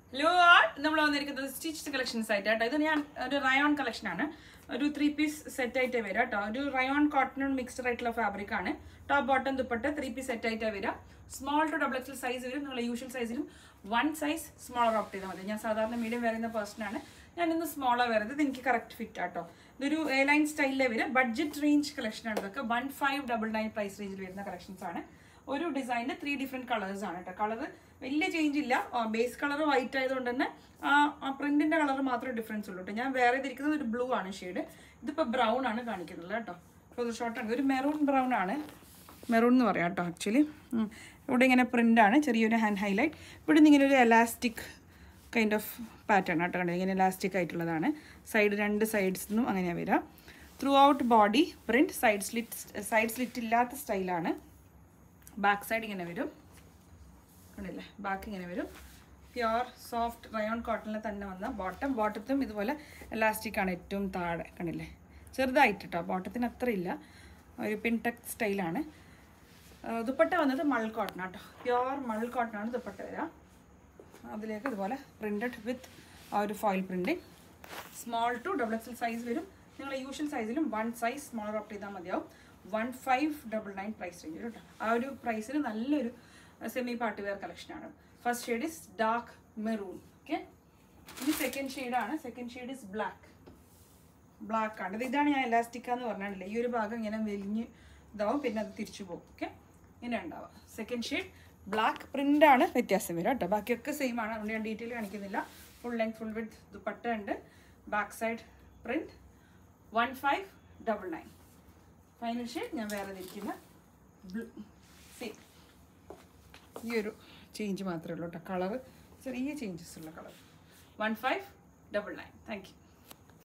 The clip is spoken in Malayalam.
ഹലോ ആൾ നമ്മൾ വന്നിരിക്കുന്നത് സ്റ്റിച്ച് കളക്ഷൻസ് ആയിട്ട് കേട്ടോ ഇത് ഞാൻ ഒരു റയോൺ കളക്ഷൻ ആണ് ഒരു ത്രീ പീസ് സെറ്റ് ആയിട്ട് വരിക കേട്ടോ ഒരു റയോൺ കോട്ടൺ മിക്സ്ഡ് ആയിട്ടുള്ള ഫാബ്രിക് ആണ് top bottom dupatta three piece set ആയിട്ട് വരിക small to double XL size വരും നിങ്ങളുടെ യൂഷ്വൽ സൈസിലും വൺ സൈസ് സ്മോളർ ഓപ്റ്റ് ചെയ്താൽ മതി ഞാൻ സാധാരണ മീഡിയം വരുന്ന പേഴ്സൺ ആണ് ഞാൻ ഇന്ന് സ്മോളർ വരുന്നത് എനിക്ക് കറക്റ്റ് ഫിറ്റ് ആട്ടോ ഇതൊരു എ ലൈൻ സ്റ്റൈലിലെ വരിക ബഡ്ജറ്റ് റേഞ്ച് കളക്ഷൻ ആണ് ഇതൊക്കെ one five double nine price റേഞ്ചിൽ വരുന്ന കളക്ഷൻസ് ആണ് ഒരു ഡിസൈനിൽ ത്രീ ഡിഫറെന്റ് കളേഴ്സ് ആണ് കേട്ടോ കളർ വലിയ ചേഞ്ച് ഇല്ല ബേസ് കളർ വൈറ്റ് ആയതുകൊണ്ട് തന്നെ ആ പ്രിന്റിന്റെ കളർ മാത്രമേ ഡിഫറൻസ് ഉള്ളൂ കേട്ടോ ഞാൻ വേറെ ഇതിരിക്കുന്നത് ഒരു ബ്ലൂ ആണ് ഷെയ്ഡ് ഇതിപ്പോൾ ബ്രൗൺ ആണ് കാണിക്കുന്നത് കേട്ടോ അപ്പോൾ ഷോർട്ട് ആണ് ഒരു മെറൂൺ ബ്രൗൺ ആണ് മെറൂൺ എന്ന് പറയാം കേട്ടോ ആക്ച്വലി ഇവിടെ ഇങ്ങനെ പ്രിന്റ് ആണ് ചെറിയൊരു ഹാൻഡ് ഹൈലൈറ്റ് ഇവിടെ നിന്ന് ഇങ്ങനെ ഒരു എലാസ്റ്റിക് കൈൻഡ് ഓഫ് പാറ്റേൺ ആട്ടോ കണ്ടത് ഇങ്ങനെ എലാസ്റ്റിക് ആയിട്ടുള്ളതാണ് സൈഡ് രണ്ട് സൈഡ്സ് നിന്നും അങ്ങനെ വരിക through out body print side slit side slit ഇല്ലാത്ത സ്റ്റൈലാണ് ബാക്ക് സൈഡ് ഇങ്ങനെ വരും കണ്ടില്ലേ ബാക്ക് ഇങ്ങനെ വരും പ്യുവർ സോഫ്റ്റ് റയോൺ കോട്ടണിൽ തന്നെ വന്ന ബോട്ടം ബോട്ടത്തും ഇതുപോലെ എലാസ്റ്റിക് ആണ് ഏറ്റവും താഴെ കണ്ടില്ലേ ചെറുതായിട്ട് കേട്ടോ ബോട്ടത്തിന് അത്ര ഇല്ല ഒരു പിൻടെക് സ്റ്റൈലാണ് ദുപ്പട്ട വന്നത് മൾ കോട്ടൺ കേട്ടോ പ്യുവർ മൾ കോട്ടൺ ആണ് ദുപ്പട്ട വരിക അതിലേക്ക് ഇതുപോലെ പ്രിൻറ്റഡ് വിത്ത് ആ ഒരു foil printing small to double XL size വരും നിങ്ങൾ യൂഷ്വൽ സൈസിലും വൺ സൈസ് സ്മോളർ ഓപ്റ്റ് ചെയ്താൽ മതിയാവും one five double nine price range കേട്ടോ ആ ഒരു പ്രൈസിന് നല്ലൊരു സെമി പാർട്ടി വെയർ കളക്ഷനാണ് first shade is dark maroon okay ഇനി സെക്കൻഡ് ഷെയ്ഡാണ് second shade is black black ആണ് ഇത് ഇതാണ് ഞാൻ എലാസ്റ്റിക് എന്ന് പറഞ്ഞിട്ടില്ലേ ഈ ഒരു ഭാഗം ഇങ്ങനെ വെലിഞ്ഞ് ഇതാവും പിന്നെ അത് തിരിച്ചു പോകും ഓക്കെ ഇങ്ങനെ ഉണ്ടാവുക സെക്കൻഡ് ഷെയ്ഡ് ബ്ലാക്ക് പ്രിന്റ് ആണ് വ്യത്യാസം വരും കേട്ടോ ബാക്കിയൊക്കെ സെയിം ആണ് അതുകൊണ്ട് ഞാൻ ഡീറ്റെയിൽ കാണിക്കുന്നില്ല full length full with dupatta ഉണ്ട് back side print one five double nine final shade ഞാൻ വേറെ ഇരിക്കുന്ന ബ്ലൂ സെയിം ഈ ഒരു ചേഞ്ച് മാത്രമേ ഉള്ളൂ കേട്ടോ കളറ് ചെറിയ ചേഞ്ചസ് ഉള്ള colour one five double nine thank U